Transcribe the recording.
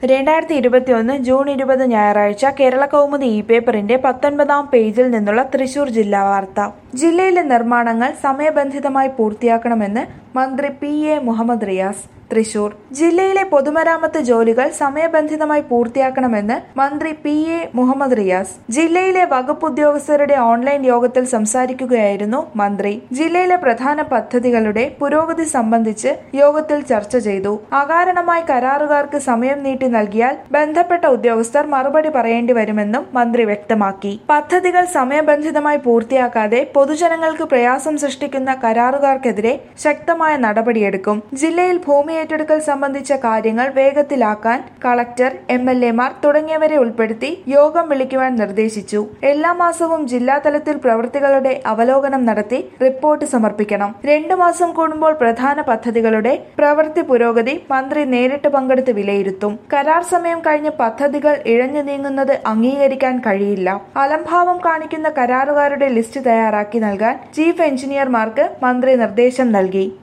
രണ്ടായിരത്തി ഇരുപത്തിയൊന്ന് ജൂൺ ഇരുപത് ഞായറാഴ്ച കേരള കൗമുദി ഇ പേപ്പറിന്റെ പത്തൊൻപതാം പേജിൽ നിന്നുള്ള തൃശൂർ ജില്ലാ വാർത്ത ജില്ലയിലെ നിർമ്മാണങ്ങൾ സമയബന്ധിതമായി പൂർത്തിയാക്കണമെന്ന് മന്ത്രി പി എ മുഹമ്മദ് റിയാസ് തൃശൂർ ജില്ലയിലെ പൊതുമരാമത്ത് ജോലികൾ സമയബന്ധിതമായി പൂർത്തിയാക്കണമെന്ന് മന്ത്രി പി എ മുഹമ്മദ് റിയാസ് ജില്ലയിലെ വകുപ്പ് ഉദ്യോഗസ്ഥരുടെ ഓൺലൈൻ യോഗത്തിൽ സംസാരിക്കുകയായിരുന്നു മന്ത്രി ജില്ലയിലെ പ്രധാന പദ്ധതികളുടെ പുരോഗതി സംബന്ധിച്ച് യോഗത്തിൽ ചർച്ച ചെയ്തു അകാരണമായി കരാറുകാർക്ക് സമയം നീട്ടി നൽകിയാൽ ബന്ധപ്പെട്ട ഉദ്യോഗസ്ഥർ മറുപടി പറയേണ്ടി വരുമെന്നും മന്ത്രി വ്യക്തമാക്കി പദ്ധതികൾ സമയബന്ധിതമായി പൂർത്തിയാക്കാതെ പൊതുജനങ്ങൾക്ക് പ്രയാസം സൃഷ്ടിക്കുന്ന കരാറുകാർക്കെതിരെ ശക്തമായ നടപടിയെടുക്കും ജില്ലയിൽ ഭൂമി ഏറ്റെടുക്കൽ സംബന്ധിച്ച കാര്യങ്ങൾ വേഗത്തിലാക്കാൻ കളക്ടർ എം എൽ എമാർ തുടങ്ങിയവരെ ഉൾപ്പെടുത്തി യോഗം വിളിക്കുവാൻ നിർദ്ദേശിച്ചു എല്ലാ മാസവും ജില്ലാതലത്തിൽ പ്രവൃത്തികളുടെ അവലോകനം നടത്തി റിപ്പോർട്ട് സമർപ്പിക്കണം രണ്ടു മാസം കൂടുമ്പോൾ പ്രധാന പദ്ധതികളുടെ പ്രവൃത്തി പുരോഗതി മന്ത്രി നേരിട്ട് പങ്കെടുത്ത് വിലയിരുത്തും കരാർ സമയം കഴിഞ്ഞ് പദ്ധതികൾ ഇഴഞ്ഞു നീങ്ങുന്നത് അംഗീകരിക്കാൻ കഴിയില്ല അലംഭാവം കാണിക്കുന്ന കരാറുകാരുടെ ലിസ്റ്റ് തയ്യാറാക്കി നൽകാൻ ചീഫ് എഞ്ചിനീയർമാർക്ക് മന്ത്രി നിർദ്ദേശം നൽകി